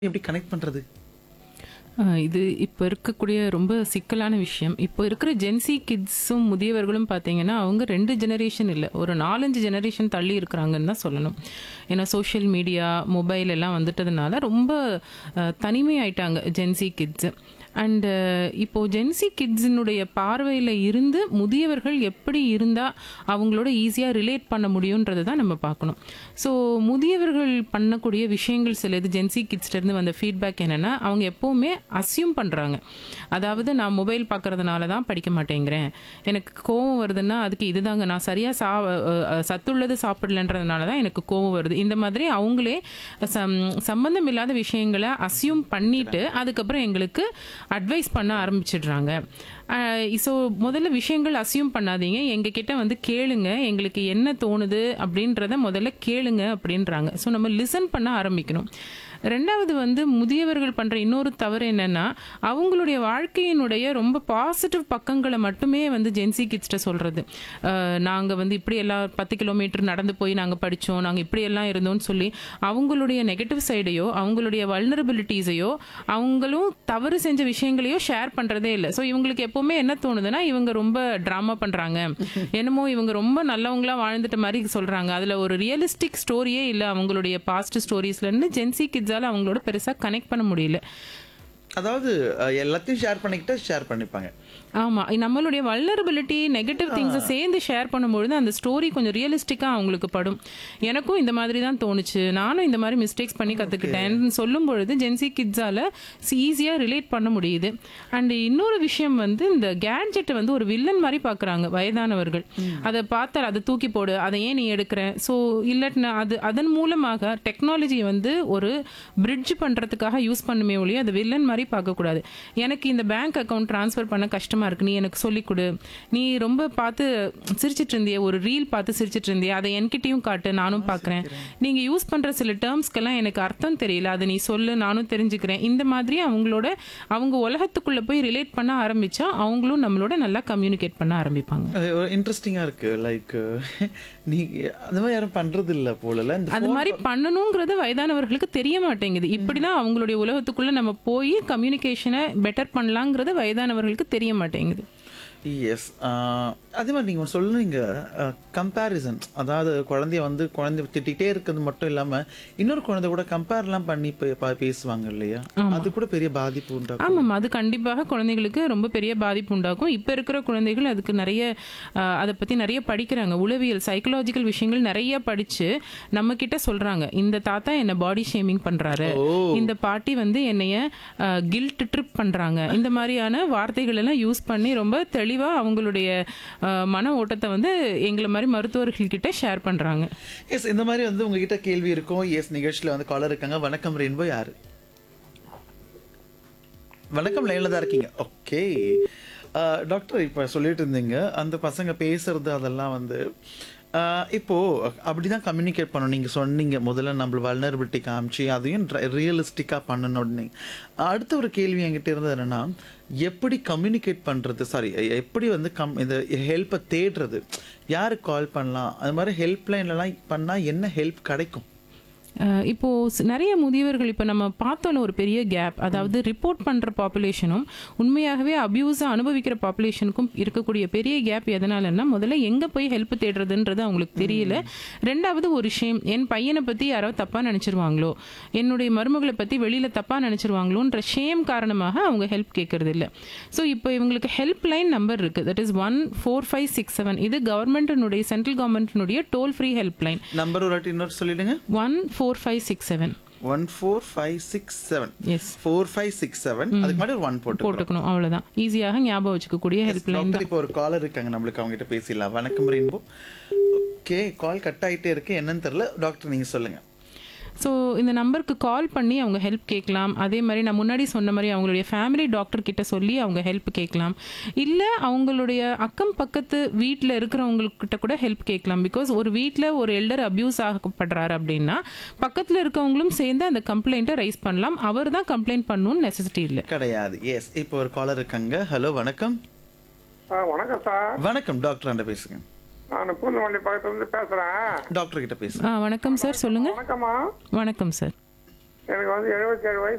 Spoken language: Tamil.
எப்படி கனெக்ட் பண்றது ஆ, இது இப்போ இருக்கக்கூடிய ரொம்ப சிக்கலான விஷயம் இப்போ இருக்கிற ஜென்சி கிட்ஸும் முதியவர்களும் பார்த்தீங்கன்னா அவங்க ரெண்டு ஜெனரேஷன் இல்லை ஒரு நாலஞ்சு ஜெனரேஷன் தள்ளி இருக்கிறாங்கன்னு தான் சொல்லணும் ஏன்னா சோஷியல் மீடியா மொபைல் எல்லாம் வந்துட்டதுனால ரொம்ப ஆ, தனிமையாயிட்டாங்க ஜென்சி கிட்ஸு அண்டு இப்போ ஜென்சி கிட்ஸினுடைய பார்வையில் இருந்து முதியவர்கள் எப்படி இருந்தால் அவங்களோட ஈஸியாக ரிலேட் பண்ண முடியுன்றதை தான் நம்ம பார்க்கணும் ஸோ முதியவர்கள் பண்ணக்கூடிய விஷயங்கள் சில இது ஜென்சி கிட்ஸ்லேருந்து வந்த ஃபீட்பேக் என்னென்னா அவங்க எப்போவுமே அசியூம் பண்ணுறாங்க அதாவது நான் மொபைல் பார்க்கறதுனால தான் படிக்க மாட்டேங்கிறேன் எனக்கு கோவம் வருதுன்னா அதுக்கு இதுதாங்க நான் சரியாக சா அஹ், அஹ், சத்துள்ளது சாப்பிடலன்றதுனால தான் எனக்கு கோவம் வருது இந்த மாதிரி அவங்களே சம் சம்பந்தம் இல்லாத விஷயங்களை அசியூம் பண்ணிட்டு அதுக்கப்புறம் எங்களுக்கு அட்வைஸ் பண்ண ஆரம்பிச்சிடுறாங்க ஸோ முதல்ல விஷயங்கள் அசியூம் பண்ணாதீங்க எங்ககிட்ட வந்து கேளுங்க எங்களுக்கு என்ன தோணுது அப்படின்றத முதல்ல கேளுங்க அப்படின்றாங்க ஸோ நம்ம லிசன் பண்ண ஆரம்பிக்கணும் ரெண்டாவது வந்து முதியவர்கள் பண்ணுற இன்னொரு தவறு என்னன்னா அவங்களுடைய வாழ்க்கையினுடைய ரொம்ப பாசிட்டிவ் பக்கங்களை மட்டுமே வந்து ஜென்சி கிட்ஸ்ட சொல்கிறது நாங்கள் வந்து இப்படி எல்லாம் பத்து கிலோமீட்டர் நடந்து போய் நாங்கள் படித்தோம் நாங்கள் இப்படி எல்லாம் இருந்தோம்னு சொல்லி அவங்களுடைய நெகட்டிவ் சைடையோ அவங்களுடைய வல்னரபிலிட்டிஸையோ அவங்களும் தவறு செஞ்ச விஷயங்களையோ ஷேர் பண்ணுறதே இல்லை ஸோ இவங்களுக்கு எப்போவுமே என்ன தோணுதுன்னா இவங்க ரொம்ப ட்ராமா பண்ணுறாங்க என்னமோ இவங்க ரொம்ப நல்லவங்களா வாழ்ந்துட்ட மாதிரி சொல்கிறாங்க அதில் ஒரு ரியலிஸ்டிக் ஸ்டோரியே இல்லை அவங்களுடைய பாஸ்ட் ஸ்டோரிஸ்லேருந்து ஜென்சி கிட்ஸால் அவங்களோட பெருசாக கனெக்ட் பண்ண முடியல அதாவது அஹ், எல்லாத்தையும் ஷேர் பண்ணிக்கிட்டா ஷேர் பண்ணிப்பாங்க ஆமா நம்மளுடைய வல்னரபிலிட்டி நெகட்டிவ் திங்ஸை சேர்ந்து ஷேர் பண்ணும்பொழுது அந்த ஸ்டோரி கொஞ்சம் ரியலிஸ்டிக்காக அவங்களுக்கு படும் எனக்கும் இந்த மாதிரி தான் தோணுச்சு நானும் இந்த மாதிரி மிஸ்டேக்ஸ் பண்ணி கற்றுக்கிட்டேன் சொல்லும் பொழுது ஜென்சி கிட்ஸால் ஈஸியாக ரிலேட் பண்ண முடியுது அண்ட் இன்னொரு விஷயம் வந்து இந்த கேட்ஜெட்டை வந்து ஒரு வில்லன் மாதிரி பார்க்குறாங்க வயதானவர்கள் அதை பார்த்தா அதை தூக்கி போடு அதை ஏன் நீ எடுக்கிற ஸோ இல்லட்டினா அது அதன் மூலமாக டெக்னாலஜியை வந்து ஒரு பிரிட்ஜ் பண்ணுறதுக்காக யூஸ் பண்ணுமே ஒழிய அது வில்லன் மாதிரி பார்க்கக்கூடாது எனக்கு இந்த பேங்க் அக்கவுண்ட் ட்ரான்ஸ்ஃபர் பண்ண கஷ்டமா இருக்கு நீ எனக்கு சொல்லிக் கொடு நீ ரொம்ப பார்த்து சிரிச்சிட்டு இருந்தியே ஒரு ரீல் பார்த்து சிரிச்சிட்டு இருந்தியே அதை என்கிட்டயும் காட்டு நானும் பார்க்குறேன் நீங்க யூஸ் பண்ற சில டேர்ம்ஸ்க்கெல்லாம் எனக்கு அர்த்தம் தெரியல அதை நீ சொல்லு நானும் தெரிஞ்சுக்கிறேன் இந்த மாதிரி அவங்களோட அவங்க உலகத்துக்குள்ள போய் ரிலேட் பண்ண ஆரம்பிச்சா அவங்களும் நம்மளோட நல்லா கம்யூனிகேட் பண்ண ஆரம்பிப்பாங்க அது இன்ட்ரெஸ்டிங்கா இருக்கு லைக் நீங்க அந்த மாதிரி யாரும் பண்றது இல்ல போலல இந்த அது மாதிரி பண்ணணுங்கிறது வயதானவர்களுக்கு தெரிய மாட்டேங்குது இப்படிதான் அவங்களுடைய உலகத்துக்குள்ள நம்ம போய் கம்யூனிகேஷனை பெட்டர் பண்ணலாங்கிறது வயதானவர்களுக்கு தெரிய மாட்டேங்குது எஸ் அதே மாதிரி நீங்கள் சொல்லுங்க கம்பேரிசன் அதாவது குழந்தைய வந்து குழந்தை திட்டிகிட்டே இருக்கிறது மட்டும் இல்லாம இன்னொரு குழந்தை கூட கம்பேர்லாம் பண்ணி பே- பா- பேசுவாங்க இல்லையா அது கூட பெரிய பாதிப்பு உண்டாகும் ஆமாம் அது கண்டிப்பாக குழந்தைகளுக்கு ரொம்ப பெரிய பாதிப்பு உண்டாக்கும் இப்போ இருக்கிற குழந்தைகள் அதுக்கு நிறைய ஆஹ், அதை பற்றி நிறைய படிக்கிறாங்க உளவியல் சைக்கலாஜிக்கல் விஷயங்கள் நிறைய படித்து நம்ம கிட்ட சொல்கிறாங்க இந்த தாத்தா என்னை பாடி ஷேமிங் பண்ணுறாரு இந்த பாட்டி வந்து என்னைய கில்ட் ட்ரிப் பண்ணுறாங்க இந்த மாதிரியான வார்த்தைகள் எல்லாம் யூஸ் பண்ணி ரொம்ப தெளிவாக அவங்களுடைய ஆஹ், மன ஓட்டத்தை வந்து எங்களை மாதிரி மருத்துவர்கள் கிட்ட ஷேர் பண்ணுறாங்க எஸ் இந்த மாதிரி வந்து உங்ககிட்ட கேள்வி இருக்கும் எஸ் நிகழ்ச்சியில வந்து காலர் இருக்காங்க வணக்கம் ரெயின்போ யாரு வணக்கம் லைன்ல தான் இருக்கீங்க ஓகே டாக்டர் இப்போ சொல்லிட்டு இருந்தீங்க அந்த பசங்க பேசுறது அதெல்லாம் வந்து ஆஹ் இப்போ அப்படிதான் கம்யூனிகேட் பண்ணணும் நீங்க சொன்னீங்க முதல்ல நம்ம வல்னரபிலிட்டி காமிச்சு அதையும் ரியலிஸ்டிக்காக பண்ணணும் அடுத்த ஒரு கேள்வி என்கிட்ட இருந்தது என்னன்னா எப்படி கம்யூனிகேட் பண்றது சாரி எப்படி வந்து கம் இந்த ஹெல்ப்பை தேடுறது யாருக்கு கால் பண்ணலாம் அது மாதிரி ஹெல்ப்லைன்லலாம் பண்ணா என்ன ஹெல்ப் கிடைக்கும் அஹ் இப்போ ஸ்- நிறைய முதியவர்கள் இப்போ நம்ம பார்த்தோன்னு ஒரு பெரிய கேப் அதாவது ரிப்போர்ட் பண்ணுற பாப்புலேஷனும் உண்மையாகவே அபியூஸை அனுபவிக்கிற பாப்புலேஷனுக்கும் இருக்கக்கூடிய பெரிய கேப் எதனாலன்னா முதல்ல எங்கே போய் ஹெல்ப் தேடுறதுன்றது அவங்களுக்கு தெரியல ரெண்டாவது ஒரு ஷேம் என் பையனை பற்றி யாரோ தப்பாக நினச்சிருவாங்களோ என்னுடைய மருமகளை பற்றி வெளியில் தப்பாக நினச்சிருவாங்களோன்ற ஷேம் காரணமாக அவங்க ஹெல்ப் கேட்கறது இல்லை ஸோ இப்போ இவங்களுக்கு ஹெல்ப் லைன் நம்பர் இருக்குது that is one four five six seven இது கவர்மெண்ட்டினுடைய சென்ட்ரல் கவர்மெண்ட்டினுடைய toll free help line number ஒரு வாட்டி இன்னொரு சொல்லிடுங்க one four five six seven one four five six seven yes four five six seven அதுக்கு முன்னாடி ஒரு ஒன் போட்டு போட்டுக்கணும் அவ்வளவுதான் ஈஸியாக ஞாபகம் வச்சுக்கக்கூடிய ஹெல்ப் லைன் டாக்டர் இப்போ ஒரு காலர் இருக்காங்க நம்மளுக்கு அவங்க கிட்ட பேசிடலாம் வணக்கம் ரெயின்போ ஓகே கால் கட் ஆயிட்டே இருக்கு என்னன்னு தெரியல டாக்டர் நீங்க சொல்லுங்க ஸோ இந்த நம்பருக்கு கால் பண்ணி அவங்க ஹெல்ப் கேட்கலாம் அதே மாதிரி நான் முன்னாடி சொன்ன மாதிரி அவங்களுடைய ஃபேமிலி டாக்டர் கிட்ட சொல்லி அவங்க ஹெல்ப் கேட்கலாம் இல்லை அவங்களுடைய அக்கம் பக்கத்து வீட்டில் இருக்கிறவங்கக்கிட்ட கூட ஹெல்ப் கேட்கலாம் பிகாஸ் ஒரு வீட்டில் ஒரு எல்டர் அப்யூஸ் ஆகப்படுறாரு அப்படின்னா பக்கத்தில் இருக்கவங்களும் சேர்ந்து அந்த கம்ப்ளைண்ட்டை ரைஸ் பண்ணலாம் அவர் தான் கம்ப்ளைண்ட் பண்ணணும்னு நெசசிட்டி இல்லை கிடையாது எஸ் இப்போ ஒரு காலர் இருக்காங்க ஹலோ வணக்கம் ஆ வணக்கம் சார் வணக்கம் டாக்டர் அண்ட பேசுங்க நான் பூந்தமல்லி பக்கத்துலேருந்து பேசுகிறேன் டாக்டர் கிட்ட பேசுங்க ஆ வணக்கம் சார் சொல்லுங்கள் வணக்கம்மா வணக்கம் சார் எனக்கு வந்து எழுபத்தேழு வயசு